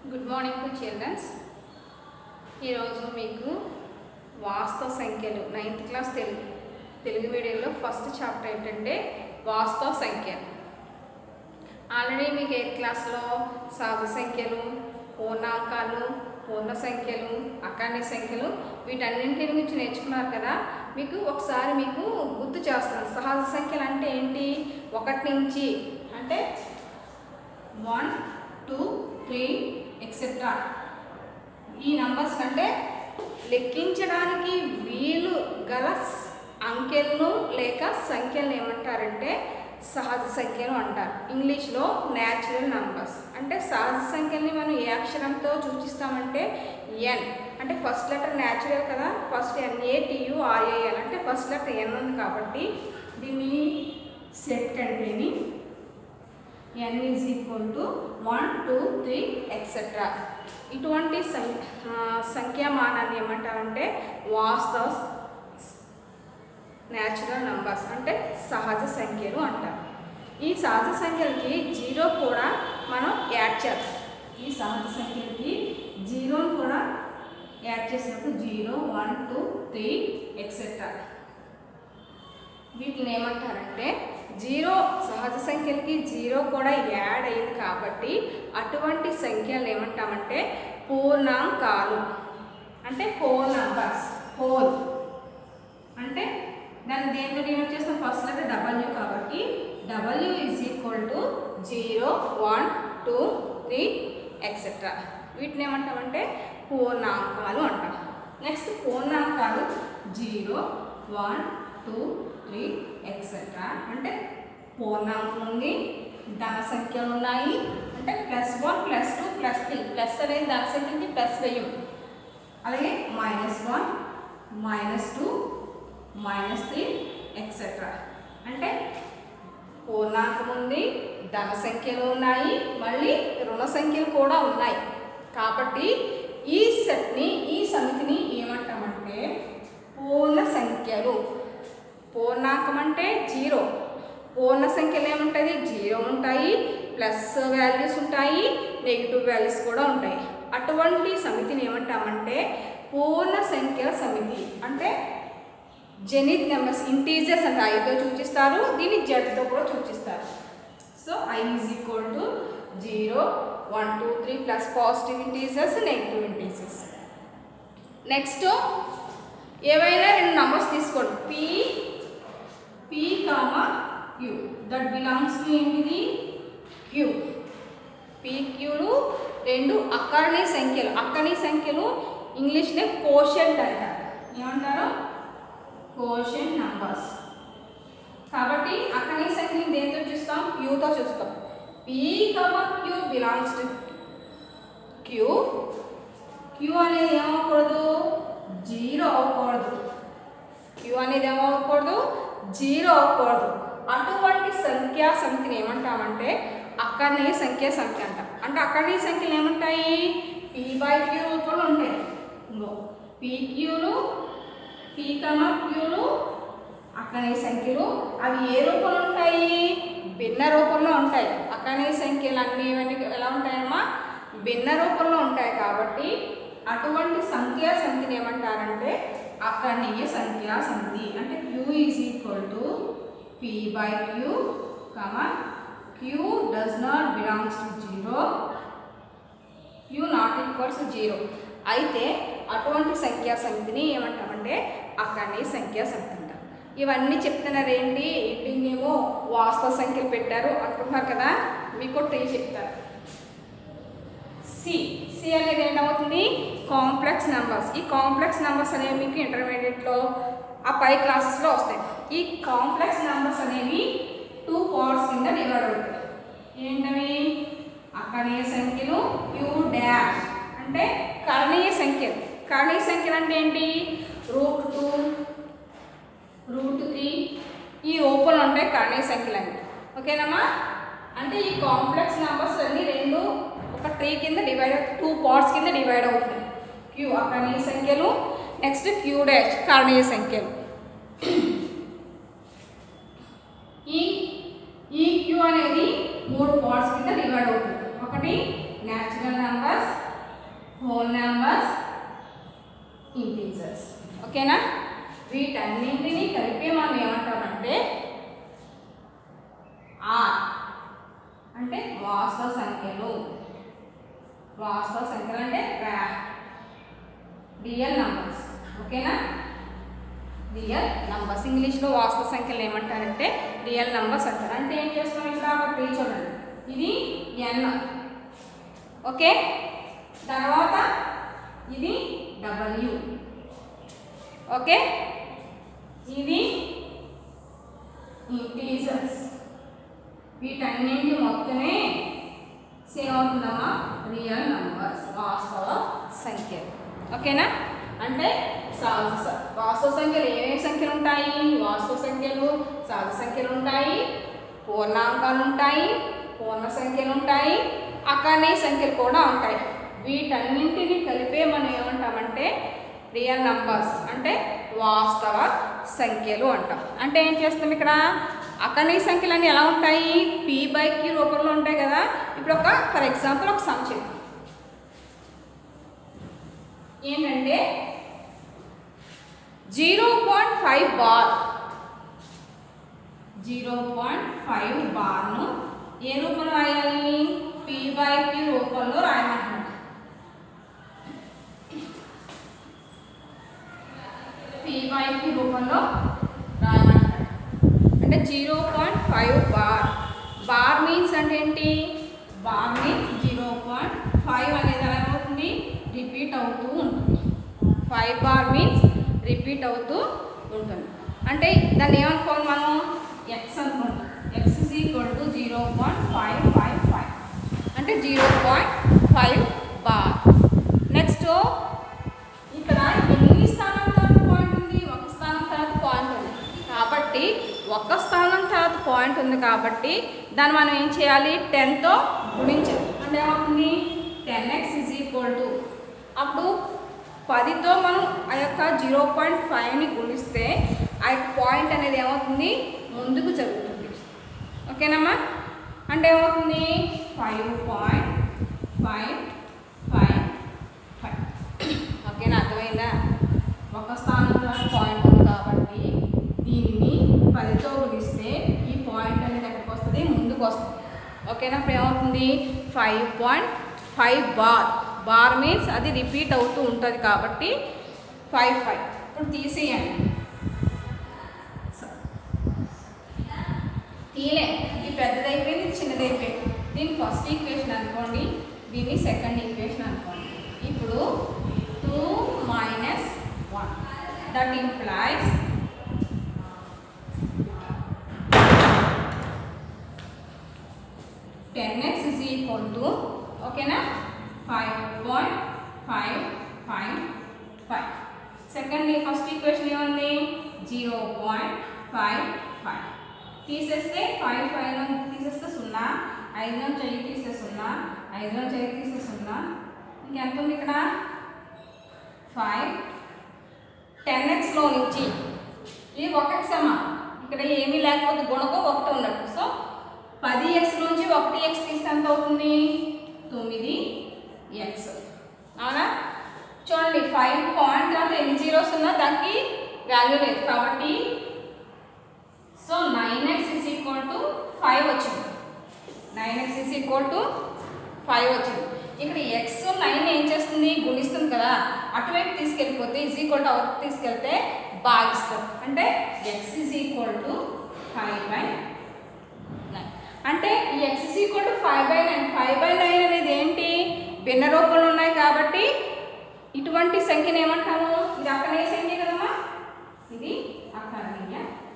good morning to children's ఈరోజు మీకు వాస్తవ సంఖ్యలు నైన్త్ క్లాస్ తెలుగు తెలుగు మీడియంలో ఫస్ట్ చాప్టర్ ఏంటంటే వాస్తవ సంఖ్య ఆల్రెడీ మీకు ఎయిత్ క్లాస్లో సహజ సంఖ్యలు పూర్ణాంకాలు పూర్ణ సంఖ్యలు అకాండి సంఖ్యలు వీటన్నింటి గురించి నేర్చుకున్నారు కదా మీకు ఒకసారి మీకు గుర్తు చేస్తాను సహజ సంఖ్యలు అంటే ఏంటి ఒకటి నుంచి అంటే వన్ టూ త్రీ ఎక్సెట్రా ఈ నంబర్స్ కంటే లెక్కించడానికి వీలు గల స్- అంకెలను లేక సంఖ్యలను ఏమంటారంటే సహజ సంఖ్యలు అంటారు ఇంగ్లీష్లో న్యాచురల్ నంబర్స్ అంటే సహజ సంఖ్యల్ని మనం ఏ అక్షరంతో సూచిస్తామంటే ఎన్ అంటే ఫస్ట్ లెటర్ న్యాచురల్ కదా ఫస్ట్ ఎన్ఏ టియు ఆర్ఏఎల్ అంటే ఫస్ట్ లెటర్ ఎన్ ఉంది కాబట్టి దీన్ని సెట్ అంటేని n is equal to one two three etcetera ఇటువంటి సం ఆ, సంఖ్యామానాన్ని ఏమంటారంటే వాస్తవ న్యాచురల్ నంబర్స్ అంటే సహజ సంఖ్యలు అంటారు ఈ సహజ సంఖ్యలకి జీరో కూడా మనం యాడ్ చేస్తాం ఈ సహజ సంఖ్యలకి జీరోని కూడా యాడ్ చేసినప్పుడు zero one two three etcetera వీటిని ఏమంటారంటే జీరో సహజ సంఖ్యలకి జీరో కూడా యాడ్ అయింది కాబట్టి అటువంటి సంఖ్యలు ఏమంటామంటే పూర్ణాంకాలు అంటే హోల్ నంబర్స్ హోల్ అంటే దాన్ని దేంతో డినోట్ చేస్తాం ఫస్ట్ లెటర్ డబ్ల్యూ కాబట్టి W is equal to zero one two three etcetera వీటిని ఏమంటామంటే పూర్ణాంకాలు అంటాం నెక్స్ట్ పూర్ణాంకాలు zero one two three etcetera అంటే పూర్ణాంకం ఉంది ధన సంఖ్యలు ఉన్నాయి అంటే plus one plus two plus three plus అనేది ధన సంఖ్యకి ప్లస్ వెయ్యం అలాగే minus one minus two minus three etcetera అంటే పూర్ణాంకం ఉంది ధన సంఖ్యలు ఉన్నాయి మళ్ళీ రుణ సంఖ్యలు కూడా ఉన్నాయి కాబట్టి ఈ సెట్ని ఈ సమితిని ఏమంటామంటే పూర్ణ సంఖ్యలు పూర్ణాంకం అంటే జీరో పూర్ణ సంఖ్యలు ఏముంటుంది జీరో ఉంటాయి ప్లస్ వాల్యూస్ ఉంటాయి నెగిటివ్ వాల్యూస్ కూడా ఉంటాయి అటువంటి సమితిని ఏమంటామంటే పూర్ణ సంఖ్యల సమితి అంటే జెనిత్ నెంబర్స్ ఇంటీజర్స్ అంటే ఐతో సూచిస్తారు దీన్ని జెడ్తో కూడా సూచిస్తారు so I is equal to zero one two three plus positive integers negative integers next ఏవైనా రెండు నంబర్స్ తీసుకోండి P P comma Q that belongs to ఏంటిది క్యూ పి క్యూలు రెండు అక్కడనే సంఖ్యలు అక్కడనే సంఖ్యలు ఇంగ్లీష్లో కోషెంట్ అంటారు ఏమంటారు కోషన్ నంబర్స్ కాబట్టి అక్కడనే సంఖ్యని దేంతో చూస్తాం క్యూతో చూస్తాం P comma Q belongs to Q Q అనేది ఏమవకూడదు జీరో అవ్వకూడదు క్యూ అనేది ఏమవ్వకూడదు జీరో అవ్వకూడదు అటువంటి సంఖ్యా సమితిని ఏమంటామంటే అక్కడనే సంఖ్యా సంఖ్య అంటాం అంటే అక్కడనే సంఖ్యలు ఏముంటాయి పీ బై క్యూ రూపంలో ఉంటాయి ఇంకో పీ క్యూలు పీ కమ క్యూలు అక్కడనే సంఖ్యలు అవి ఏ రూపంలో ఉంటాయి భిన్న రూపంలో ఉంటాయి అక్కడనే సంఖ్యలు అన్నీ ఇవన్నీ ఎలా ఉంటాయమ్మా భిన్న రూపంలో ఉంటాయి కాబట్టి అటువంటి సంఖ్యా సమితిని ఏమంటారంటే అక్కడనీయ సంఖ్యా సమితి అంటే Q is equal to P by Q comma Q does not belongs to zero Q not equals zero అయితే అటువంటి సంఖ్యా సమితిని ఏమంటామంటే అక్కడనే సంఖ్యా సమితి అంటాం ఇవన్నీ చెప్తున్నారు ఏంటి ఏంటి ఏమో వాస్తవ సంఖ్యలు పెట్టారు అంటున్నారు కదా మీకు టీ చెప్తారు సి సి అనేది ఏంటవుతుంది కాంప్లెక్స్ నెంబర్స్ ఈ కాంప్లెక్స్ నెంబర్స్ అనేవి మీకు ఇంటర్మీడియట్లో ఆ పై క్లాసెస్లో వస్తాయి ఈ కాంప్లెక్స్ నెంబర్స్ అనేవి టూ పార్ట్స్ కింద డివైడ్ అవుతాయి ఏంటవి అక్కడీయ సంఖ్యలు యూ డాష్ అంటే కరణీయ సంఖ్యలు కరణీయ సంఖ్యలు అంటే ఏంటి రూట్ టూ రూట్ త్రీ ఈ రూపంలో ఉంటాయి కరణీయ సంఖ్యలు అన్ని ఓకేనమ్మా అంటే ఈ కాంప్లెక్స్ నెంబర్స్ అన్ని రెండు ఒక ట్రీ కింద డివైడ్ టూ పార్ట్స్ కింద డివైడ్ అవుతుంది క్యూ అకరణీయ సంఖ్యలు నెక్స్ట్ క్యూ డాష్ కరణీయ సంఖ్యలు ఈ ఈ క్యూ అనేది మూడు పార్ట్స్ కింద డివైడ్ అవుతుంది ఒకటి natural numbers whole numbers integers ఓకేనా వీటన్నింటినీ కలిపి మనం ఏమంటామంటే ఆర్ అంటే వాస్తవ సంఖ్యలు వాస్తవ సంఖ్యలు అంటే రియల్ నంబర్స్ ఓకేనా రియల్ నంబర్స్ ఇంగ్లీష్లో వాస్తవ సంఖ్యలు ఏమంటారంటే రియల్ నంబర్స్ అంటారు అంటే ఏం చేస్తాం ఇక్కడ ఒకటి చూడండి ఇది ఎన్ ఓకే తర్వాత ఇది డబ్ల్యూ ఓకే ఇది ఇంటీజర్స్ వీటన్నింటి మొత్తమే సేమ్ అవుతుందమ్మా రియల్ నంబర్స్ వాస్తవ సంఖ్యలు ఓకేనా అంటే సహజ స- వాస్తవ సంఖ్యలు ఏమేమి సంఖ్యలు ఉంటాయి వాస్తవ సంఖ్యలు సహజ సంఖ్యలు ఉంటాయి పూర్ణాంకాలు ఉంటాయి పూర్ణ సంఖ్యలు ఉంటాయి అకానే సంఖ్యలు కూడా ఉంటాయి వీటన్నింటిని కలిపే మనం ఏమంటామంటే రియల్ నంబర్స్ అంటే వాస్తవ సంఖ్యలు అంటాం అంటే ఏం చేస్తాం ఇక్కడ అకర్ణీ సంఖ్యలు అన్నీ ఎలా ఉంటాయి పీ బై క్యూ రూపంలో ఉంటాయి కదా ఇప్పుడు ఒక ఫర్ ఎగ్జాంపుల్ ఒక సమ్ చేద్దాం ఏంటంటే zero point five bar zero point five బార్ను ఏ రూపంలో రాయాలి పీ బై క్యూ రూపంలో రాయమంటున్నాడు పీ బై క్యూ రూపంలో రాయమంటాడు అంటే zero point five bar bar means అంటే ఏంటి bar means zero point five అనేది ఎలా అవుతుంది రిపీట్ అవుతూ ఉంటుంది ఫైవ్ బార్ మీన్స్ రిపీట్ అవుతూ ఉంటుంది అంటే దాన్ని ఏమనుకోవాలి మనం ఎక్స్ అనుకుంటాం X is equal to zero point five five five అంటే zero point five bar next ఇక్కడ ఎన్ని స్థానం తర్వాత పాయింట్ ఉంది ఒక స్థానం తర్వాత పాయింట్ ఉంది కాబట్టి ఒక స్థానం తర్వాత పాయింట్ ఉంది కాబట్టి దాన్ని మనం ఏం చేయాలి టెన్తో గుణించాలి అంటే ఏమవుతుంది ten X is equal to అప్పుడు పదితో మనం ఆ యొక్క జీరో పాయింట్ ఫైవ్ని గుణిస్తే ఆ యొక్క పాయింట్ అనేది ఏమవుతుంది ముందుకు జరుగుతుంది ఓకేనమ్మా అంటే ఏమవుతుంది five point five five five ఓకేనా అర్థమైందా ఒక స్థానం తర్వాత పాయింట్ ఉంది కాబట్టి దీన్ని పదితో గుణిస్తే ఈ పాయింట్ అనేది ఎక్కడికి వస్తుంది ముందుకు వస్తుంది ఓకేనా ఇప్పుడు ఏమవుతుంది five point five bar bar means అది రిపీట్ అవుతూ ఉంటుంది కాబట్టి ఫైవ్ ఫైవ్ ఇప్పుడు తీసేయండి స- తీలే ఇది పెద్దదైపోయింది ఇది చిన్నదైపోయింది దీన్ని ఫస్ట్ ఈక్వేషన్ అనుకోండి దీన్ని సెకండ్ ఈక్వేషన్ అనుకోండి ఇప్పుడు two minus one that implies ten X is equal to ఓకేనా five point five five five second first equation ఏముంది జీరో పాయింట్ ఫైవ్ ఫైవ్ తీసేస్తే ఫైవ్ ఫైవ్ నుంచి తీసేస్తే సున్నా ఐదు నుంచి ఐదు తీస్తే సున్నా ఐదు నుంచి ఐదు తీస్తే సున్నా ఇంకెంత ఉంది ఇక్కడ ఫైవ్ టెన్ ఎక్స్లో నుంచి ఇది ఒకటి సమానం ఇక్కడ ఏమీ లేకపోతే గుణకం ఒకటి ఉన్నట్టు సో పది ఎక్స్ నుంచి ఒకటి ఎక్స్ తీస్తే ఎంత అవుతుంది తొమ్మిది ఎక్స్ అవునా చూడండి ఫైవ్ పాయింట్ తర్వాత ఎన్ని జీరోస్ ఉన్నా దానికి వాల్యూ లేదు కాబట్టి so nine X is equal to five వచ్చింది nine X is equal to five వచ్చింది ఇక్కడ ఎక్స్ నైన్ ఏం చేస్తుంది గుణిస్తుంది కదా అటువైపు తీసుకెళ్ళిపోతే ఇజ్ ఈక్వల్ టు అవతల తీసుకెళ్తే భాగిస్తాం అంటే X is equal to five by nine అంటే ఈ X is equal to five by nine five by nine అనేది ఏంటి భిన్న రూపంలో ఉన్నాయి కాబట్టి ఇటువంటి సంఖ్యను ఏమంటాము ఇది అక్కడనే సంఖ్య కదమ్మా ఇది అక్కడనీయ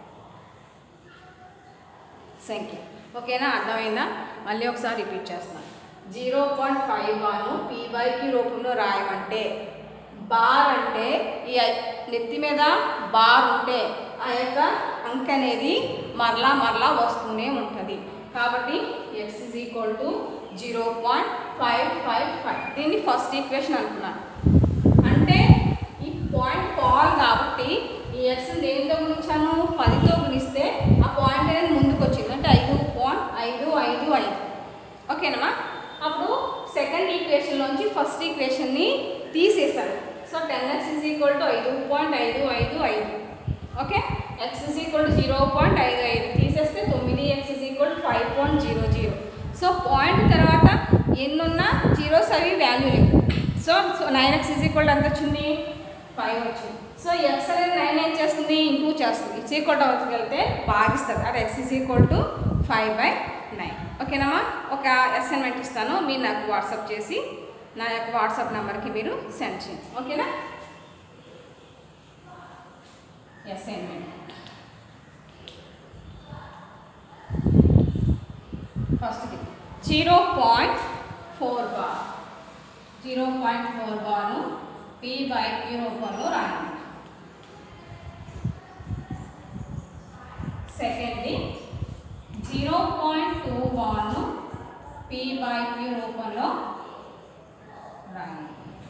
సంఖ్య ఓకేనా అర్థమైందా మళ్ళీ ఒకసారి రిపీట్ చేస్తున్నాను zero point five one P by Q రూపంలో రాయమంటే బార్ అంటే ఈ నెత్తి మీద బార్ ఉంటే ఆ యొక్క అంక అనేది మరలా మరలా వస్తూనే ఉంటుంది కాబట్టి X is equal to zero point five five five దీన్ని ఫస్ట్ ఈక్వేషన్ అంటున్నాను అంటే ఈ పాయింట్ పోవాలి కాబట్టి ఈ ఎక్స్ దేనితో గుణించాను పదితో గుణిస్తే ఆ పాయింట్ అనేది ముందుకు వచ్చింది అంటే ఐదు పాయింట్ ఐదు ఐదు ఐదు ఓకేనమ్మా అప్పుడు సెకండ్ ఈక్వేషన్లోంచి ఫస్ట్ ఈక్వేషన్ని తీసేశాను so ten X is equal to ఐదు పాయింట్ ఐదు ఐదు ఐదు okay X is equal to zero point ఐదు ఐదు తీసేస్తే తొమ్మిది X is equal to five point zero zero so point తర్వాత ఎన్నున్నా జీరోస్ అవి వాల్యూ లేవు so so nine X is equal ఎంత వచ్చింది ఫైవ్ వచ్చింది సో ఎక్స్ అనేది నైన్ ఏం చేస్తుంది ఇంటూ చేస్తుంది ఇట్స్ ఈక్వల్ టు అవుతుంది వెళ్తే భాగిస్తుంది అది X is equal to five by nine ఓకేనమ్మా ఒక అసైన్మెంట్ ఇస్తాను మీరు నాకు వాట్సాప్ చేసి నా యొక్క వాట్సాప్ నెంబర్కి మీరు సెండ్ చేయండి ఓకేనా అసైన్మెంట్ ఫస్ట్కి zero point four bar zero point four బార్ను పీ బై క్యూ రూపంలో రాయండి సెకండ్ది జీరో పాయింట్ టూ బార్ను పీ బై క్యూ రూపంలో రాయండి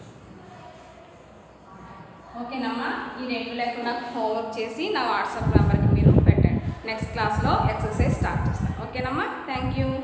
ఓకేనమ్మా ఈ రెండు లెక్కలు నాకు హోంవర్క్ చేసి నా వాట్సాప్ నెంబర్కి మీరు పెట్టండి నెక్స్ట్ క్లాస్లో ఎక్సర్సైజ్ స్టార్ట్ చేస్తాను ఓకేనమ్మా థ్యాంక్ యూ